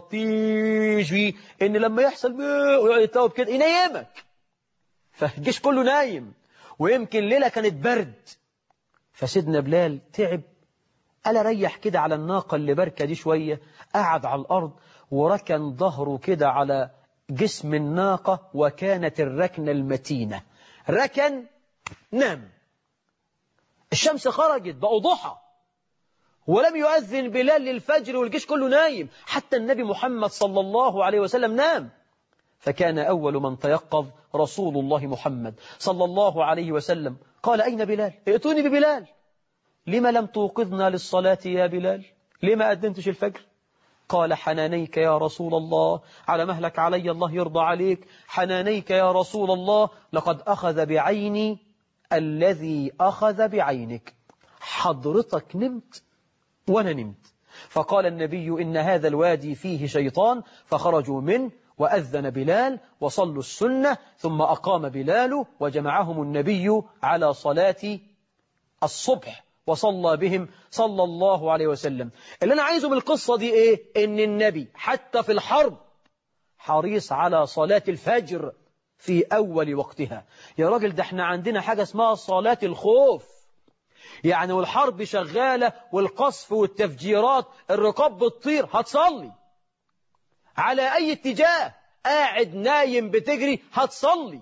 استراتيجي ان لما يحصل ويقعد يتوب كده ينيمك فالجيش كله نايم ويمكن ليله كانت برد فسيدنا بلال تعب قال ريح كده على الناقة اللي بركة دي شوية قعد على الأرض وركن ظهره كده على جسم الناقة وكانت الركنة المتينة ركن نام الشمس خرجت بقوا ضحى ولم يؤذن بلال للفجر والجيش كله نايم حتى النبي محمد صلى الله عليه وسلم نام فكان أول من تيقظ رسول الله محمد صلى الله عليه وسلم قال أين بلال ائتوني ببلال لما لم توقظنا للصلاة يا بلال لما أذنتش الفجر قال حنانيك يا رسول الله على مهلك علي الله يرضى عليك حنانيك يا رسول الله لقد أخذ بعيني الذي أخذ بعينك حضرتك نمت وأنا نمت فقال النبي إن هذا الوادي فيه شيطان فخرجوا منه وأذن بلال وصلوا السنة ثم أقام بلال وجمعهم النبي على صلاة الصبح وصلى بهم صلى الله عليه وسلم اللي أنا عايزه من القصة دي إيه إن النبي حتى في الحرب حريص على صلاة الفجر في أول وقتها يا راجل ده احنا عندنا حاجة اسمها صلاة الخوف يعني والحرب شغالة والقصف والتفجيرات الرقاب بتطير هتصلي على أي اتجاه قاعد نايم بتجري هتصلي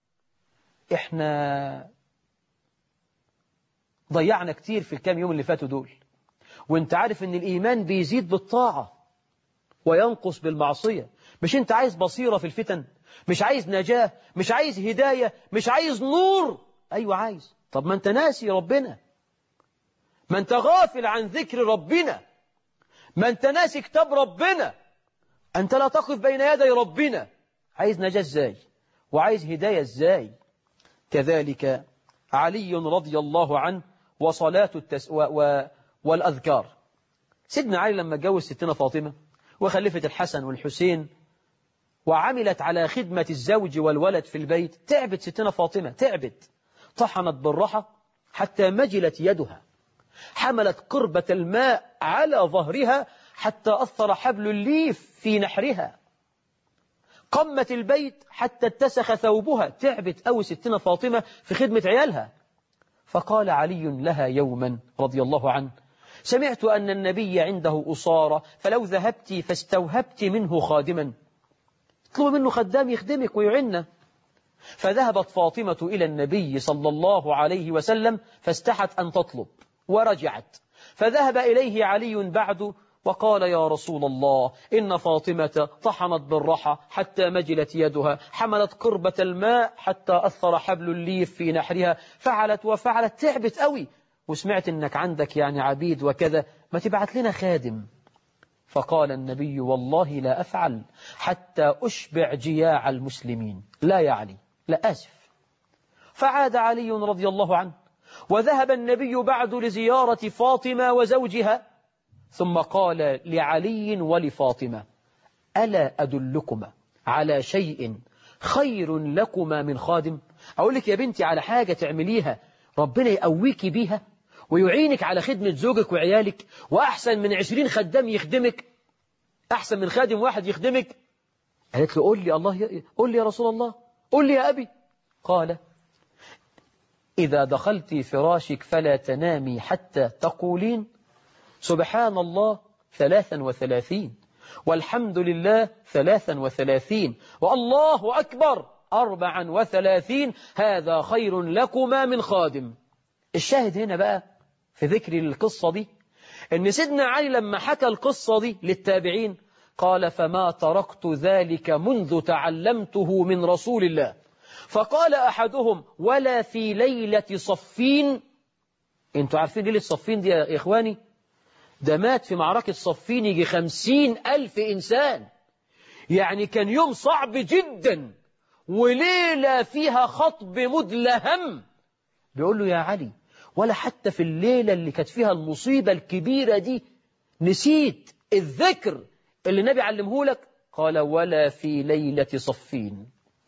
احنا ضيعنا كتير في الكام يوم اللي فاتوا دول وانت عارف ان الإيمان بيزيد بالطاعة وينقص بالمعصية مش انت عايز بصيرة في الفتن مش عايز نجاة مش عايز هداية مش عايز نور أيوة عايز طب ما انت ناسي ربنا ما انت غافل عن ذكر ربنا ما انت ناسي كتاب ربنا أنت لا تقف بين يدي ربنا عايز نجاة ازاي وعايز هداية ازاي كذلك علي رضي الله عنه وصلاة التس... و... و... والأذكار سيدنا علي لما اتجوز ستنا فاطمة وخلفت الحسن والحسين وعملت على خدمة الزوج والولد في البيت تعبت ستنا فاطمة تعبت طحنت بالرحى حتى مجلت يدها حملت قربة الماء على ظهرها حتى أثر حبل الليف في نحرها قمت البيت حتى اتسخ ثوبها تعبت أو ستنا فاطمة في خدمة عيالها فقال علي لها يوما رضي الله عنه سمعت أن النبي عنده أصارة فلو ذهبت فاستوهبت منه خادما اطلب منه خدام يخدمك ويعنا فذهبت فاطمة إلى النبي صلى الله عليه وسلم فاستحت أن تطلب ورجعت فذهب إليه علي بعد وقال يا رسول الله إن فاطمة طحنت بالرحى حتى مجلت يدها حملت قربة الماء حتى أثر حبل الليف في نحرها فعلت وفعلت تعبت قوي وسمعت إنك عندك يعني عبيد وكذا ما تبعت لنا خادم فقال النبي والله لا أفعل حتى أشبع جياع المسلمين لا يا علي لا آسف فعاد علي رضي الله عنه وذهب النبي بعد لزيارة فاطمة وزوجها ثم قال لعلي ولفاطمة ألا أدلكما على شيء خير لكما من خادم أقول لك يا بنتي على حاجة تعمليها ربنا يقويك بيها ويعينك على خدمة زوجك وعيالك وأحسن من عشرين خدام يخدمك أحسن من خادم واحد يخدمك قالت له قول لي الله ي... قول لي يا رسول الله قول لي يا أبي قال إذا دخلت فراشك فلا تنامي حتى تقولين سبحان الله ثلاثا وثلاثين والحمد لله ثلاثا وثلاثين والله أكبر أربعا وثلاثين هذا خير لكما من خادم الشاهد هنا بقى في ذكر القصة دي أن سيدنا علي لما حكى القصة دي للتابعين قال فما تركت ذلك منذ تعلمته من رسول الله فقال أحدهم ولا في ليلة صفين انتوا عارفين ليلة صفين دي يا إخواني ده مات في معركة صفين يجي خمسين ألف إنسان يعني كان يوم صعب جدا وليلة فيها خطب مدلهم بيقول له يا علي ولا حتى في الليلة اللي كانت فيها المصيبة الكبيرة دي نسيت الذكر اللي النبي علمه لك قال ولا في ليلة صفين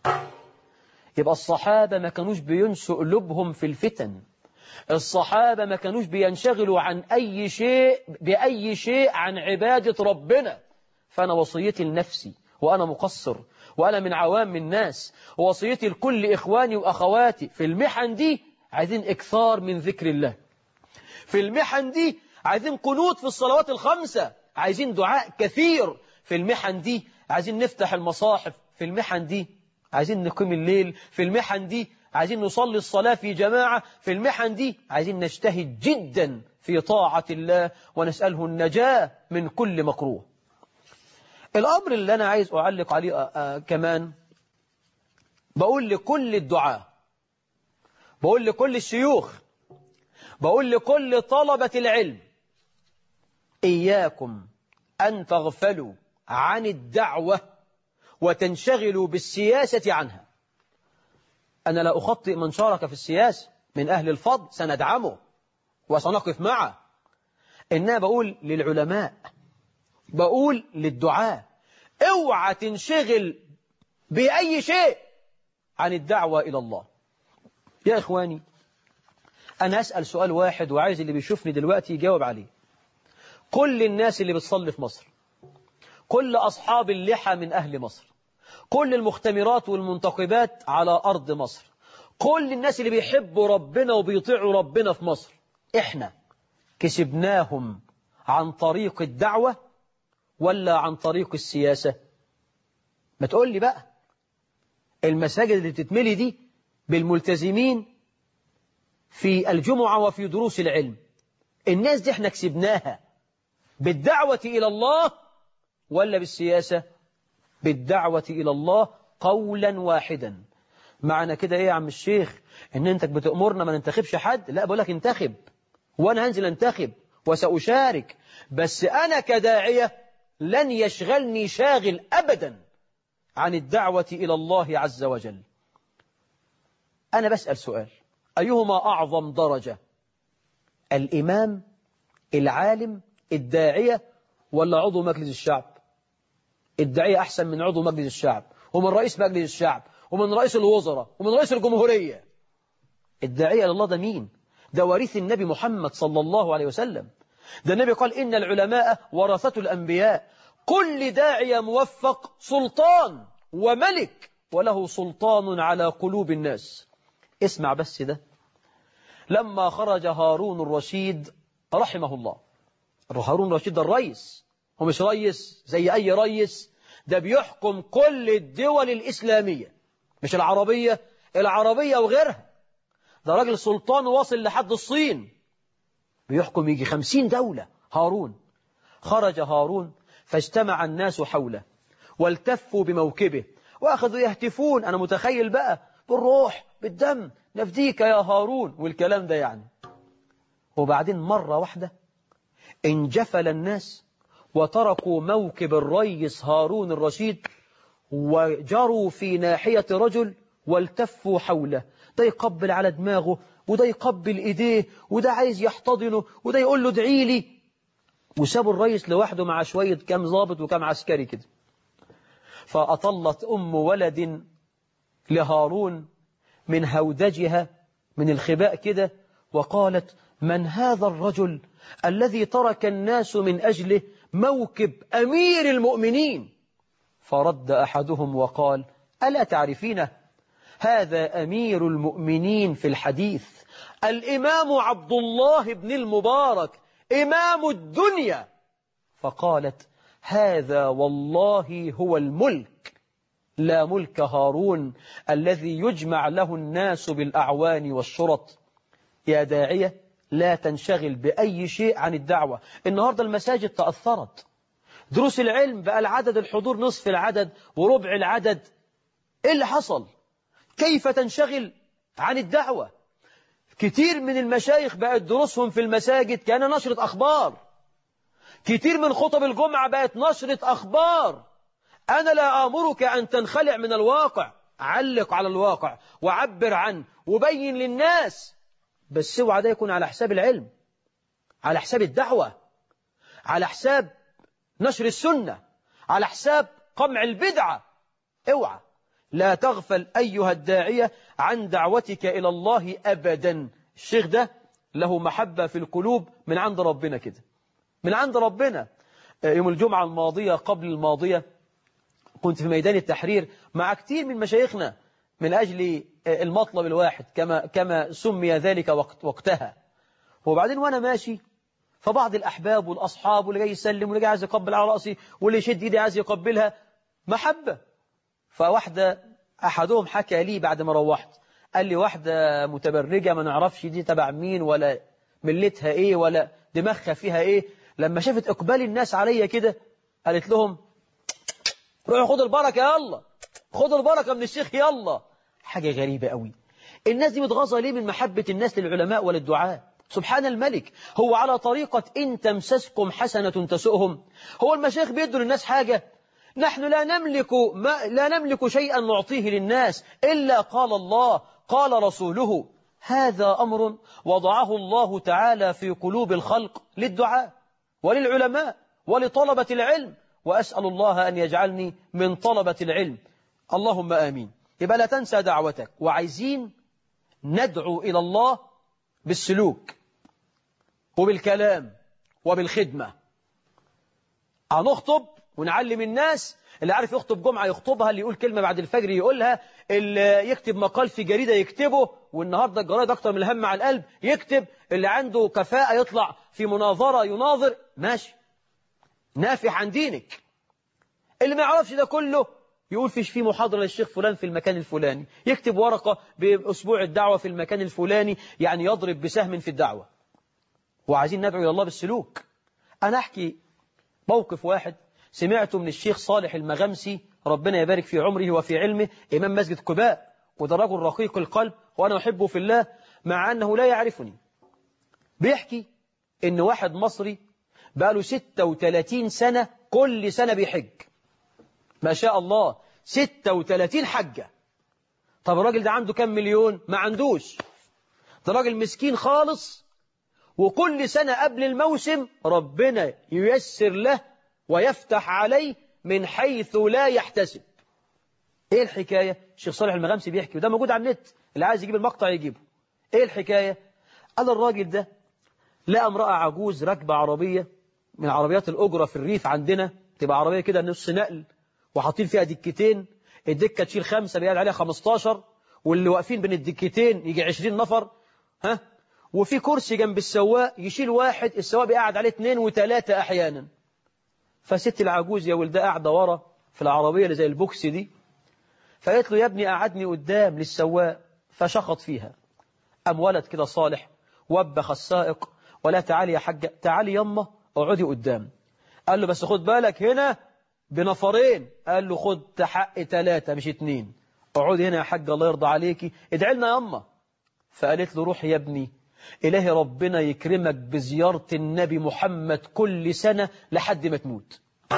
يبقى الصحابة ما كانوش بينسوا قلوبهم في الفتن الصحابة ما كانوش بينشغلوا عن أي شيء بأي شيء عن عبادة ربنا فأنا وصيتي لنفسي وأنا مقصر وأنا من عوام الناس ووصيتي لكل إخواني وأخواتي في المحن دي عايزين إكثار من ذكر الله في المحن دي عايزين قنوت في الصلوات الخمسة عايزين دعاء كثير في المحن دي عايزين نفتح المصاحف في المحن دي عايزين نقيم الليل في المحن دي عايزين نصلي الصلاة في جماعة في المحن دي عايزين نجتهد جدا في طاعة الله ونسأله النجاة من كل مكروه الأمر اللي أنا عايز أعلق عليه آه، آه، كمان بقول لكل الدعاة بقول لكل الشيوخ بقول لكل طلبة العلم إياكم أن تغفلوا عن الدعوة وتنشغلوا بالسياسة عنها أنا لا أخطئ من شارك في السياسة من أهل الفضل سندعمه وسنقف معه إنما بقول للعلماء بقول للدعاء اوعى تنشغل بأي شيء عن الدعوة إلى الله يا إخواني أنا أسأل سؤال واحد وعايز اللي بيشوفني دلوقتي يجاوب عليه كل الناس اللي بتصلي في مصر كل أصحاب اللحى من أهل مصر كل المختمرات والمنتقبات على أرض مصر كل الناس اللي بيحبوا ربنا وبيطيعوا ربنا في مصر إحنا كسبناهم عن طريق الدعوة ولا عن طريق السياسة ما تقول لي بقى المساجد اللي بتتملي دي بالملتزمين في الجمعة وفي دروس العلم الناس دي احنا كسبناها بالدعوة إلى الله ولا بالسياسة بالدعوة إلى الله قولا واحدا معنى كده إيه يا عم الشيخ إن أنت بتأمرنا ما ننتخبش حد لا بقول لك انتخب وأنا هنزل انتخب وسأشارك بس أنا كداعية لن يشغلني شاغل أبدا عن الدعوة إلى الله عز وجل أنا بسأل سؤال أيهما أعظم درجة الإمام العالم الداعية ولا عضو مجلس الشعب الداعية أحسن من عضو مجلس الشعب ومن رئيس مجلس الشعب ومن رئيس الوزراء ومن رئيس الجمهورية الداعية لله ده مين ده وريث النبي محمد صلى الله عليه وسلم ده النبي قال إن العلماء ورثة الأنبياء كل داعية موفق سلطان وملك وله سلطان على قلوب الناس اسمع بس ده لما خرج هارون الرشيد رحمه الله هارون الرشيد ده الرئيس هو مش رئيس زي أي رئيس ده بيحكم كل الدول الإسلامية مش العربية العربية وغيرها ده راجل سلطان واصل لحد الصين بيحكم يجي خمسين دولة هارون خرج هارون فاجتمع الناس حوله والتفوا بموكبه وأخذوا يهتفون أنا متخيل بقى بالروح بالدم نفديك يا هارون والكلام ده يعني وبعدين مرة واحدة انجفل الناس وتركوا موكب الريس هارون الرشيد وجروا في ناحية رجل والتفوا حوله ده يقبل على دماغه وده يقبل ايديه وده عايز يحتضنه وده يقول له ادعي لي وسابوا الريس لوحده مع شوية كام ضابط وكام عسكري كده فأطلت أم ولد لهارون من هودجها من الخباء كده وقالت من هذا الرجل الذي ترك الناس من أجله موكب أمير المؤمنين فرد أحدهم وقال ألا تعرفينه هذا أمير المؤمنين في الحديث الإمام عبد الله بن المبارك إمام الدنيا فقالت هذا والله هو الملك لا ملك هارون الذي يجمع له الناس بالأعوان والشرط يا داعية لا تنشغل بأي شيء عن الدعوة النهاردة المساجد تأثرت دروس العلم بقى العدد الحضور نصف العدد وربع العدد إيه اللي حصل كيف تنشغل عن الدعوة كتير من المشايخ بقت دروسهم في المساجد كان نشرة أخبار كتير من خطب الجمعة بقت نشرة أخبار أنا لا آمرك أن تنخلع من الواقع علق على الواقع وعبر عنه وبين للناس بس اوعى ده يكون على حساب العلم على حساب الدعوة على حساب نشر السنة على حساب قمع البدعة اوعى لا تغفل أيها الداعية عن دعوتك إلى الله أبدا الشيخ ده له محبة في القلوب من عند ربنا كده من عند ربنا يوم الجمعة الماضية قبل الماضية كنت في ميدان التحرير مع كثير من مشايخنا من أجل المطلب الواحد كما, كما سمي ذلك وقت وقتها وبعدين وأنا ماشي فبعض الأحباب والأصحاب واللي جاي يسلم واللي جاي عايز يقبل على رأسي واللي يشد إيدي عايز يقبلها محبة فواحدة أحدهم حكى لي بعد ما روحت قال لي واحدة متبرجة ما نعرفش دي تبع مين ولا ملتها ايه ولا دماغها فيها ايه لما شافت اقبال الناس عليا كده قالت لهم روحوا خدوا البركة يلا خدوا البركة من الشيخ يلا حاجة غريبة قوي الناس دي متغاظة ليه من محبة الناس للعلماء وللدعاء سبحان الملك هو على طريقة إن تمسسكم حسنة تسؤهم هو المشايخ بيدوا للناس حاجة نحن لا نملك ما لا نملك شيئا نعطيه للناس إلا قال الله قال رسوله هذا أمر وضعه الله تعالى في قلوب الخلق للدعاء وللعلماء ولطلبة العلم وأسأل الله أن يجعلني من طلبة العلم اللهم آمين يبقى لا تنسى دعوتك وعايزين ندعو إلى الله بالسلوك وبالكلام وبالخدمة هنخطب ونعلم الناس اللي عارف يخطب جمعة يخطبها اللي يقول كلمة بعد الفجر يقولها اللي يكتب مقال في جريدة يكتبه والنهاردة الجرايد أكتر من الهم على القلب يكتب اللي عنده كفاءة يطلع في مناظرة يناظر ماشي نافح عن دينك اللي ما يعرفش ده كله يقول فيش في محاضرة للشيخ فلان في المكان الفلاني يكتب ورقة بأسبوع الدعوة في المكان الفلاني يعني يضرب بسهم في الدعوة وعايزين ندعو إلى الله بالسلوك أنا أحكي موقف واحد سمعته من الشيخ صالح المغمسي ربنا يبارك في عمره وفي علمه إمام مسجد قباء وده رجل رقيق القلب وأنا أحبه في الله مع أنه لا يعرفني بيحكي إن واحد مصري بقاله 36 سنة كل سنة بيحج ما شاء الله 36 حجة طب الراجل ده عنده كم مليون ما عندوش ده راجل مسكين خالص وكل سنة قبل الموسم ربنا ييسر له ويفتح عليه من حيث لا يحتسب ايه الحكاية الشيخ صالح المغامسي بيحكي وده موجود على النت اللي عايز يجيب المقطع يجيبه ايه الحكاية قال الراجل ده لقى امرأة عجوز راكبة عربية من عربيات الأجرة في الريف عندنا تبقى عربية كده نص نقل وحاطين فيها دكتين الدكة تشيل خمسة بيقعد عليها 15 واللي واقفين بين الدكتين يجي 20 نفر ها وفي كرسي جنب السواق يشيل واحد السواق بيقعد عليه اثنين وثلاثة أحيانا فست العجوز يا ولدها قاعدة ورا في العربية اللي زي البوكس دي فقالت له يا ابني قعدني قدام للسواق فشخط فيها أم ولد كده صالح وبخ السائق ولا تعالي يا حاجة تعالي يما اقعدي قدام قال له بس خد بالك هنا بنفرين قال له خد حق ثلاثة مش اتنين اقعدي هنا يا حاج الله يرضى عليكي ادعي لنا يما فقالت له روح يا ابني إلهي ربنا يكرمك بزيارة النبي محمد كل سنة لحد ما تموت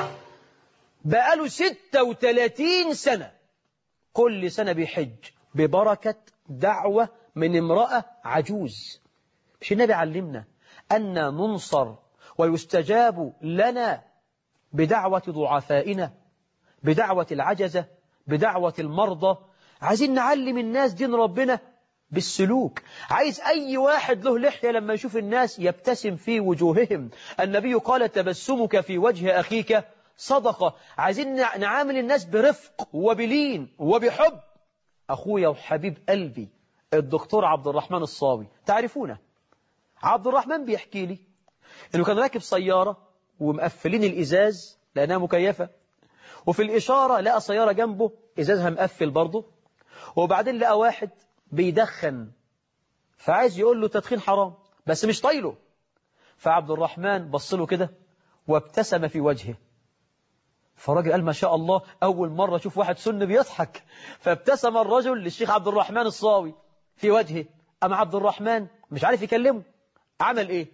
بقاله 36 سنة كل سنة بيحج ببركة دعوة من امرأة عجوز مش النبي علمنا أن ننصر ويستجاب لنا بدعوة ضعفائنا بدعوة العجزة بدعوة المرضى عايزين نعلم الناس دين ربنا بالسلوك عايز أي واحد له لحية لما يشوف الناس يبتسم في وجوههم النبي قال تبسمك في وجه أخيك صدقة عايزين نعامل الناس برفق وبلين وبحب أخويا وحبيب قلبي الدكتور عبد الرحمن الصاوي تعرفونه عبد الرحمن بيحكي لي انه كان راكب سيارة ومقفلين الإزاز لأنها مكيفة وفي الإشارة لقى سيارة جنبه إزازها مقفل برضه وبعدين لقى واحد بيدخن فعايز يقول له تدخين حرام بس مش طايله فعبد الرحمن بص له كده وابتسم في وجهه فالراجل قال ما شاء الله أول مرة أشوف واحد سن بيضحك فابتسم الرجل للشيخ عبد الرحمن الصاوي في وجهه أما عبد الرحمن مش عارف يكلمه عمل إيه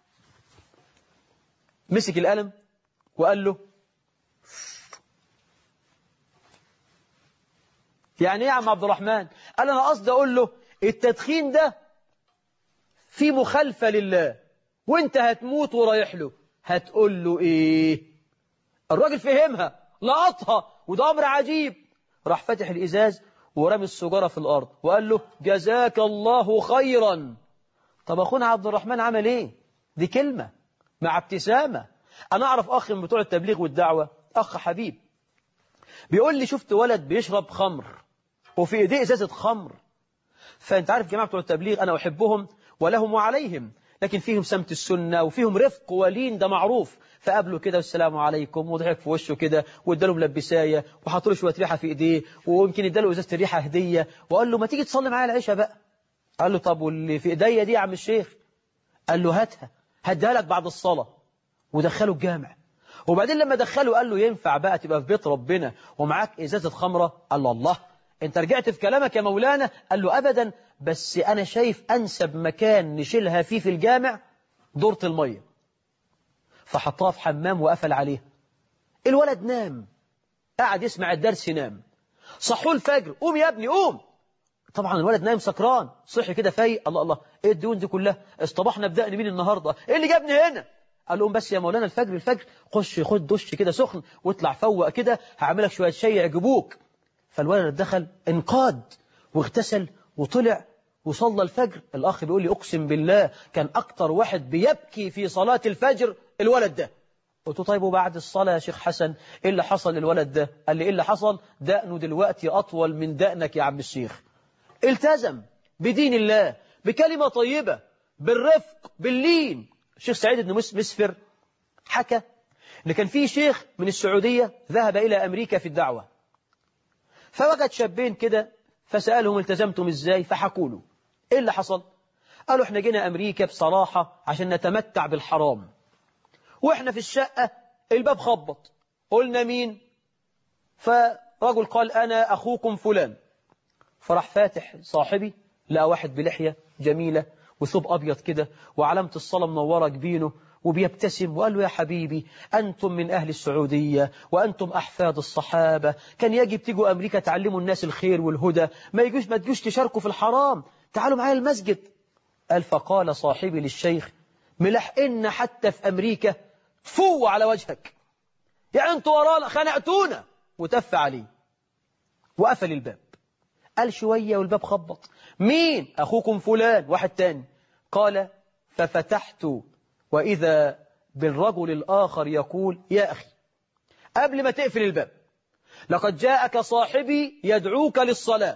مسك القلم وقال له يعني ايه يا عم عبد الرحمن قال انا قصدي اقول له التدخين ده في مخالفة لله وانت هتموت ورايح له هتقول له ايه الراجل فهمها لقطها وده امر عجيب راح فاتح الازاز ورمي السجارة في الارض وقال له جزاك الله خيرا طب اخونا عبد الرحمن عمل ايه دي كلمة مع ابتسامة انا اعرف اخ من بتوع التبليغ والدعوة اخ حبيب بيقول لي شفت ولد بيشرب خمر وفي ايديه ازازه خمر فانت عارف جماعه بتوع التبليغ انا احبهم ولهم وعليهم لكن فيهم سمت السنة وفيهم رفق ولين ده معروف فقابله كده والسلام عليكم وضحك في وشه كده واداله ملبسايه وحط له شويه ريحه في ايديه ويمكن اداله ازازه الريحه هديه وقال له ما تيجي تصلي معايا العشاء بقى قال له طب واللي في ايديا دي يا عم الشيخ قال له هاتها هديها لك بعد الصلاه ودخله الجامع وبعدين لما دخله قال له ينفع بقى تبقى في بيت ربنا ومعاك ازازه خمره قال له الله انت رجعت في كلامك يا مولانا قال له ابدا بس انا شايف انسب مكان نشيلها فيه في الجامع دورة الميه فحطها في حمام وقفل عليها الولد نام قعد يسمع الدرس نام صحوا الفجر قوم يا ابني قوم طبعا الولد نايم سكران صحي كده فايق الله الله ايه الديون دي كلها اصطبحنا بدقن مين النهارده ايه اللي جابني هنا قال لهم بس يا مولانا الفجر الفجر خش خد دش كده سخن واطلع فوق كده هعملك شويه شاي يعجبوك فالولد دخل انقاد واغتسل وطلع وصلى الفجر الأخ بيقول لي أقسم بالله كان أكتر واحد بيبكي في صلاة الفجر الولد ده قلت له طيب وبعد الصلاة يا شيخ حسن إيه اللي حصل للولد ده قال لي إيه اللي حصل دقنه دلوقتي أطول من دقنك يا عم الشيخ التزم بدين الله بكلمة طيبة بالرفق باللين الشيخ سعيد بن مسفر حكى إن كان في شيخ من السعودية ذهب إلى أمريكا في الدعوة فوجد شابين كده فسألهم التزمتم إزاي فحكوا له إيه اللي حصل قالوا إحنا جينا أمريكا بصراحة عشان نتمتع بالحرام وإحنا في الشقة الباب خبط قلنا مين فرجل قال أنا أخوكم فلان فراح فاتح صاحبي لقى واحد بلحية جميلة وثوب أبيض كده وعلامة الصلاة منورة جبينه وبيبتسم وقال له يا حبيبي أنتم من أهل السعودية وأنتم أحفاد الصحابة كان يجب تيجوا أمريكا تعلموا الناس الخير والهدى ما يجوش ما تجوش تشاركوا في الحرام تعالوا معايا المسجد قال فقال صاحبي للشيخ ملحقنا حتى في أمريكا تفو على وجهك يعني أنتوا ورانا خنقتونا وتف عليه وقفل الباب قال شوية والباب خبط مين أخوكم فلان واحد تاني قال ففتحت وإذا بالرجل الآخر يقول يا أخي قبل ما تقفل الباب لقد جاءك صاحبي يدعوك للصلاة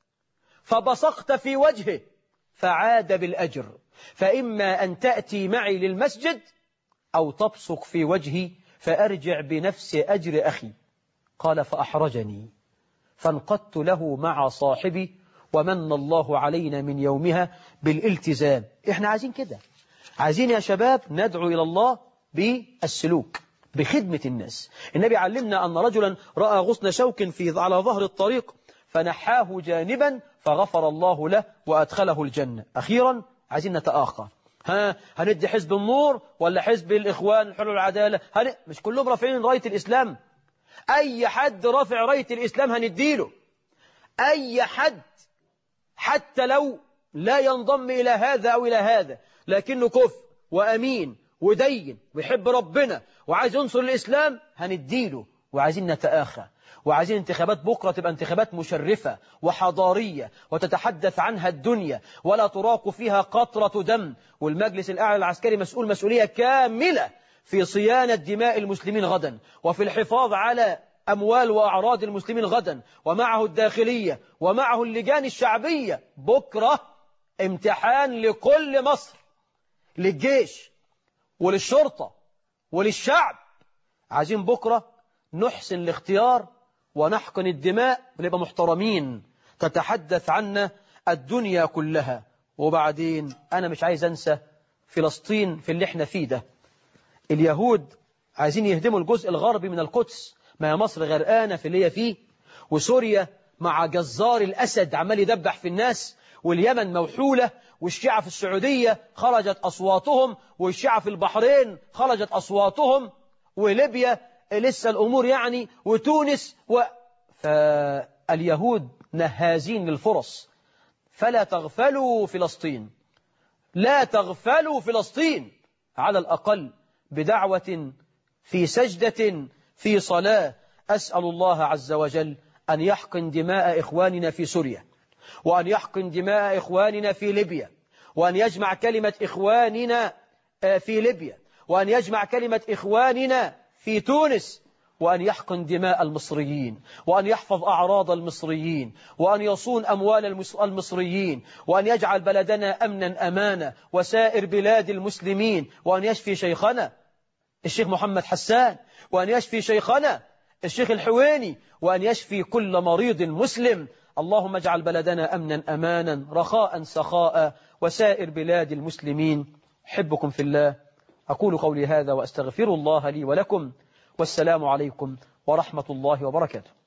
فبصقت في وجهه فعاد بالأجر فإما أن تأتي معي للمسجد أو تبصق في وجهي فأرجع بنفس أجر أخي قال فأحرجني فانقدت له مع صاحبي ومن الله علينا من يومها بالالتزام احنا عايزين كده عايزين يا شباب ندعو إلى الله بالسلوك بخدمة الناس النبي علمنا أن رجلا رأى غصن شوك في على ظهر الطريق فنحاه جانبا فغفر الله له وأدخله الجنة أخيرا عايزين نتآخى ها هندي حزب النور ولا حزب الإخوان حلو العدالة هن... مش كلهم رافعين راية الإسلام أي حد رافع راية الإسلام هنديله أي حد حتى لو لا ينضم إلى هذا أو إلى هذا لكنه كف وأمين ودين ويحب ربنا وعايز ينصر الإسلام هنديله وعايزين نتآخى وعايزين انتخابات بكرة تبقى انتخابات مشرفة وحضارية وتتحدث عنها الدنيا ولا تراق فيها قطرة دم والمجلس الأعلى العسكري مسؤول مسؤولية كاملة في صيانة دماء المسلمين غدا وفي الحفاظ على أموال وأعراض المسلمين غدا ومعه الداخلية ومعه اللجان الشعبية بكرة امتحان لكل مصر للجيش وللشرطة وللشعب عايزين بكرة نحسن الاختيار ونحقن الدماء ونبقى محترمين تتحدث عنا الدنيا كلها وبعدين أنا مش عايز أنسى فلسطين في اللي احنا فيه ده اليهود عايزين يهدموا الجزء الغربي من القدس ما هي مصر غرقانة في اللي هي فيه وسوريا مع جزار الأسد عمال يدبح في الناس واليمن موحولة والشيعة في السعودية خرجت أصواتهم والشيعة في البحرين خرجت أصواتهم وليبيا لسه الأمور يعني وتونس و... فاليهود نهازين للفرص فلا تغفلوا فلسطين لا تغفلوا فلسطين على الأقل بدعوة في سجدة في صلاة أسأل الله عز وجل أن يحقن دماء إخواننا في سوريا وأن يحقن دماء إخواننا في ليبيا وأن يجمع كلمة إخواننا في ليبيا وأن يجمع كلمة إخواننا في تونس وأن يحقن دماء المصريين وأن يحفظ أعراض المصريين وأن يصون أموال المس- المصريين وأن يجعل بلدنا أمنا أمانا وسائر بلاد المسلمين وأن يشفي شيخنا الشيخ محمد حسان وأن يشفي شيخنا الشيخ الحويني وأن يشفي كل مريض مسلم اللهم اجعل بلدنا أمنا أمانا رخاء سخاء وسائر بلاد المسلمين حبكم في الله أقول قولي هذا وأستغفر الله لي ولكم والسلام عليكم ورحمة الله وبركاته